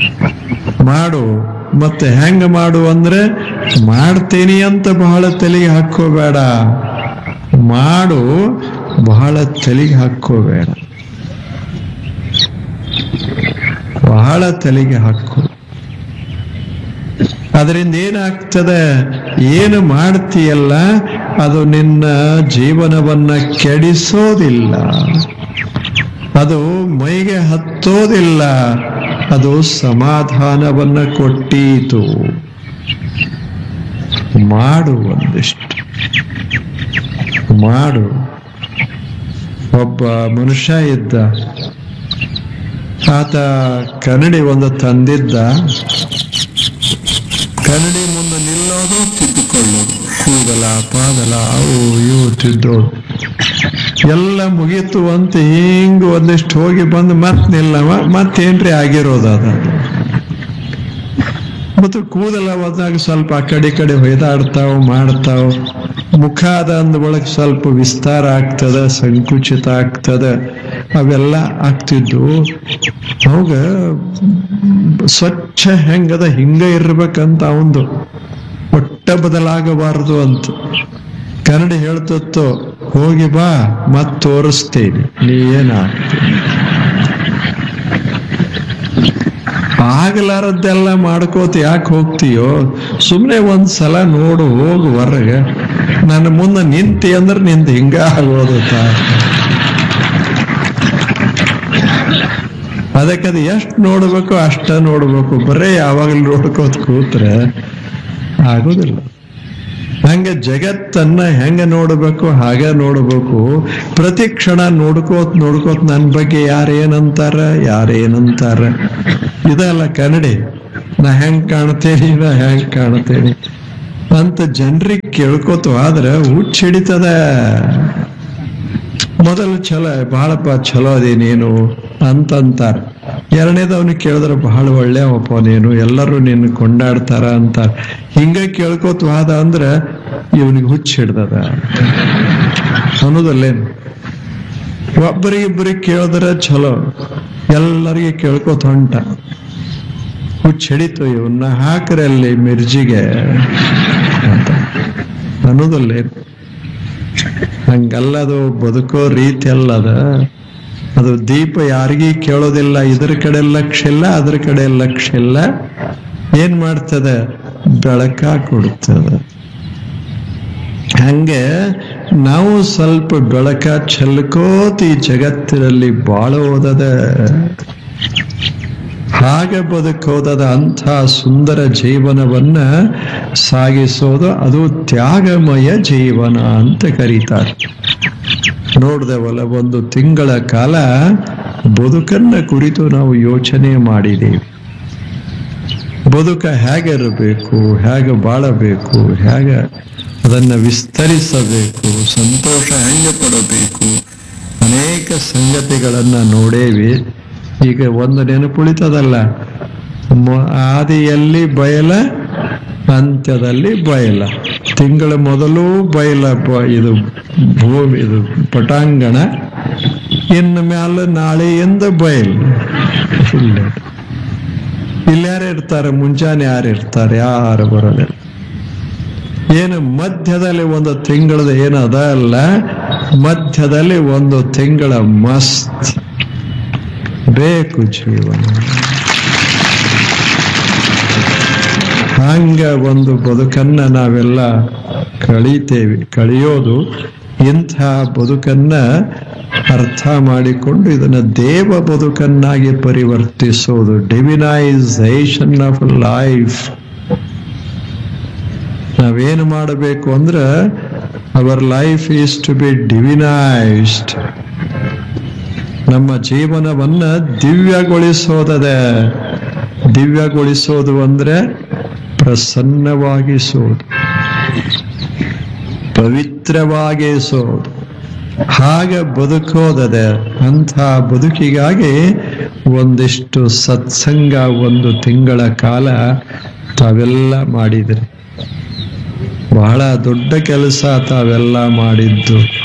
ಮಾಡು ಮತ್ತೆ ಹೆಂಗ ಮಾಡು ಅಂದ್ರೆ ಮಾಡ್ತೀನಿ ಅಂತ ಬಹಳ ತಲೆಗೆ ಹಾಕೋಬೇಡ ಮಾಡು ಬಹಳ ತಲೆಗೆ ಹಾಕೋಬೇಡ ಬಹಳ ತಲೆಗೆ ಹಾಕೋ ಅದರಿಂದ ಏನಾಗ್ತದೆ ಏನು ಮಾಡ್ತೀಯಲ್ಲ ಅದು ನಿನ್ನ ಜೀವನವನ್ನ ಕೆಡಿಸೋದಿಲ್ಲ ಅದು ಮೈಗೆ ಹತ್ತೋದಿಲ್ಲ ಅದು ಸಮಾಧಾನವನ್ನ ಕೊಟ್ಟೀತು ಮಾಡು ಒಂದಿಷ್ಟು ಮಾಡು ಒಬ್ಬ ಮನುಷ್ಯ ಇದ್ದ ಆತ ಕನ್ನಡಿ ಒಂದು ತಂದಿದ್ದ ಕನ್ನಡಿ ಮುಂದೆ ನಿಲ್ಲೋದು ತಿದ್ದುಕೊಳ್ಳೋದು ಕೂದಲ ಪಾದಲ ಅವು ಇವು ತಿದ್ದೋದು ಎಲ್ಲ ಮುಗೀತು ಅಂತ ಹಿಂಗ್ ಒಂದಿಷ್ಟು ಹೋಗಿ ಬಂದು ಮತ್ ನಿಲ್ಲವ ಮತ್ತೇನ್ರಿ ಆಗಿರೋದು ಅದ ಮತ್ತು ಕೂದಲ ಹೋದಾಗ ಸ್ವಲ್ಪ ಆ ಕಡೆ ಈ ಕಡೆ ಹೊಯ್ದಾಡ್ತಾವ ಮಾಡ್ತಾವ ಮುಖ ಅದ ಅಂದ ಒಳಗೆ ಸ್ವಲ್ಪ ವಿಸ್ತಾರ ಆಗ್ತದ ಸಂಕುಚಿತ ಆಗ್ತದ ಅವೆಲ್ಲ ಆಗ್ತಿದ್ದು ಅವಾಗ ಸ್ವಚ್ಛ ಹೆಂಗದ ಹಿಂಗ ಇರ್ಬೇಕಂತ ಅವಂದು ಒಟ್ಟ ಬದಲಾಗಬಾರದು ಅಂತ ಕನ್ನಡ ಹೇಳ್ತತ್ತೋ ಹೋಗಿ ಬಾ ಮತ್ ತೋರಿಸ್ತೇನೆ ನೀ ಏನಾಗ್ತೀನಿ ಆಗಲಾರದ್ದೆಲ್ಲ ಮಾಡ್ಕೋತ ಯಾಕೆ ಹೋಗ್ತೀಯೋ ಸುಮ್ಮನೆ ಒಂದ್ ಸಲ ನೋಡು ಹೋಗು ಹೊರಗೆ ನನ್ನ ಮುಂದೆ ನಿಂತಿ ಅಂದ್ರೆ ನಿಂದ ಹಿಂಗ ಆಗೋದು ಅದಕ್ಕೆ ಅದು ಎಷ್ಟು ನೋಡ್ಬೇಕು ಅಷ್ಟ ನೋಡ್ಬೇಕು ಬರೇ ಯಾವಾಗಲೂ ನೋಡ್ಕೋತ ಕೂತ್ರೆ ಆಗೋದಿಲ್ಲ ಹಂಗೆ ಜಗತ್ತನ್ನ ಹೆಂಗ ನೋಡ್ಬೇಕು ಹಾಗೆ ನೋಡ್ಬೇಕು ಪ್ರತಿ ಕ್ಷಣ ನೋಡ್ಕೋತ್ ನೋಡ್ಕೋತ್ ನನ್ ಬಗ್ಗೆ ಯಾರೇನಂತಾರ ಯಾರೇನಂತಾರ ಇದಲ್ಲ ಕನ್ನಡಿ ನಾ ಹೆಂಗ್ ಕಾಣ್ತೇನಿ ನಾ ಹೆಂಗ್ ಕಾಣ್ತೇನಿ ಅಂತ ಜನರಿಗೆ ಕೇಳ್ಕೋತ ಆದ್ರೆ ಹುಚ್ಚ ಹಿಡಿತದ ಮೊದಲು ಚಲೋ ಬಹಳಪ್ಪ ಚಲೋ ಅದೇ ನೀನು ಅಂತಂತಾರ ಎರಡನೇದವನಿಗೆ ಕೇಳಿದ್ರೆ ಬಹಳ ಒಳ್ಳೆಯವಪ್ಪ ನೀನು ಎಲ್ಲರೂ ನಿನ್ನ ಕೊಂಡಾಡ್ತಾರ ಅಂತಾರ ಹಿಂಗ ಕೇಳ್ಕೋತ ವಾದ ಅಂದ್ರ ಇವನಿಗೆ ಹುಚ್ಚ ಹಿಡ್ದದ ಅನ್ನೋದಲ್ಲೇನು ಒಬ್ಬರಿಗಿಬ್ಬರಿಗೆ ಕೇಳಿದ್ರೆ ಚಲೋ ಎಲ್ಲರಿಗೆ ಕೇಳ್ಕೋತ ಹೊಂಟ ಹುಚ್ಚ ಹಿಡಿತು ಇವನ್ನ ಹಾಕ್ರಲ್ಲಿ ಮಿರ್ಜಿಗೆ ಅಂತ ಅನ್ನೋದಲ್ಲೇನು ಹಂಗಲ್ಲದು ಬದುಕೋ ರೀತಿ ಅಲ್ಲದ ಅದು ದೀಪ ಯಾರಿಗೂ ಕೇಳೋದಿಲ್ಲ ಇದ್ರ ಕಡೆ ಲಕ್ಷ್ಯ ಇಲ್ಲ ಅದ್ರ ಕಡೆ ಲಕ್ಷ್ಯ ಇಲ್ಲ ಏನ್ ಮಾಡ್ತದೆ ಬೆಳಕ ಕೊಡ್ತದೆ ಹಂಗೆ ನಾವು ಸ್ವಲ್ಪ ಬೆಳಕ ಚೆಲ್ಕೋತ ಈ ಜಗತ್ತಿನಲ್ಲಿ ಬಾಳೋದದ ಹಾಗೆ ಬದುಕೋದದ ಅಂಥ ಸುಂದರ ಜೀವನವನ್ನ ಸಾಗಿಸೋದು ಅದು ತ್ಯಾಗಮಯ ಜೀವನ ಅಂತ ಕರೀತಾರೆ ನೋಡ್ದವಲ್ಲ ಒಂದು ತಿಂಗಳ ಕಾಲ ಬದುಕನ್ನ ಕುರಿತು ನಾವು ಯೋಚನೆ ಮಾಡಿದ್ದೇವೆ ಬದುಕ ಹೇಗಿರಬೇಕು ಹೇಗೆ ಬಾಳಬೇಕು ಹೇಗೆ ಅದನ್ನ ವಿಸ್ತರಿಸಬೇಕು ಸಂತೋಷ ಹೆಂಗೆ ಪಡಬೇಕು ಅನೇಕ ಸಂಗತಿಗಳನ್ನ ನೋಡೇವಿ ಈಗ ಒಂದು ನೆನಪುಳಿತದಲ್ಲ ಮ- ಆದಿಯಲ್ಲಿ ಬಯಲ ಅಂತ್ಯದಲ್ಲಿ ಬಯಲ ತಿಂಗಳ ಮೊದಲು ಬಯಲ ಬ- ಇದು ಭೂಮಿ ಇದು ಪಟಾಂಗಣ ಇನ್ನು ಮ್ಯಾಲ ನಾಳೆಯಿಂದ ಬಯಲು ಇಲ್ಲ ಇಲ್ಲಿ ಯಾರು ಇರ್ತಾರೆ ಮುಂಜಾನೆ ಯಾರು ಇರ್ತಾರೆ ಯಾರು ಬರೋದಿಲ್ಲ ಏನು ಮಧ್ಯದಲ್ಲಿ ಒಂದು ತಿಂಗಳದ ಏನು ಅದ ಅಲ್ಲ ಮಧ್ಯದಲ್ಲಿ ಒಂದು ತಿಂಗಳ ಮಸ್ತ್ ಬೇಕು ಜೀವನ ಹಂಗ ಒಂದು ಬದುಕನ್ನ ನಾವೆಲ್ಲ ಕಳೀತೇವೆ ಕಳಿಯೋದು ಇಂಥ ಬದುಕನ್ನ ಅರ್ಥ ಮಾಡಿಕೊಂಡು ಇದನ್ನ ದೇವ ಬದುಕನ್ನಾಗಿ ಪರಿವರ್ತಿಸೋದು ಡಿವಿನೈಸೇಷನ್ ಆಫ್ ಲೈಫ್ ನಾವೇನು ಮಾಡಬೇಕು ಅಂದ್ರೆ our life is to be divinised ನಮ್ಮ ಜೀವನವನ್ನ ದಿವ್ಯಗೊಳಿಸೋದದೆ ದಿವ್ಯಗೊಳಿಸೋದು ಅಂದ್ರೆ ಪ್ರಸನ್ನವಾಗಿಸೋದು ಪವಿತ್ರವಾಗಿಸೋದು ಹಾಗೆ ಬದುಕೋದದೆ ಅಂಥ ಬದುಕಿಗಾಗಿ ಒಂದಿಷ್ಟು ಸತ್ಸಂಗ ಒಂದು ತಿಂಗಳ ಕಾಲ ತಾವೆಲ್ಲ ಮಾಡಿದ್ರಿ ಬಹಳ ದೊಡ್ಡ ಕೆಲಸ ತಾವೆಲ್ಲ ಮಾಡಿದ್ದು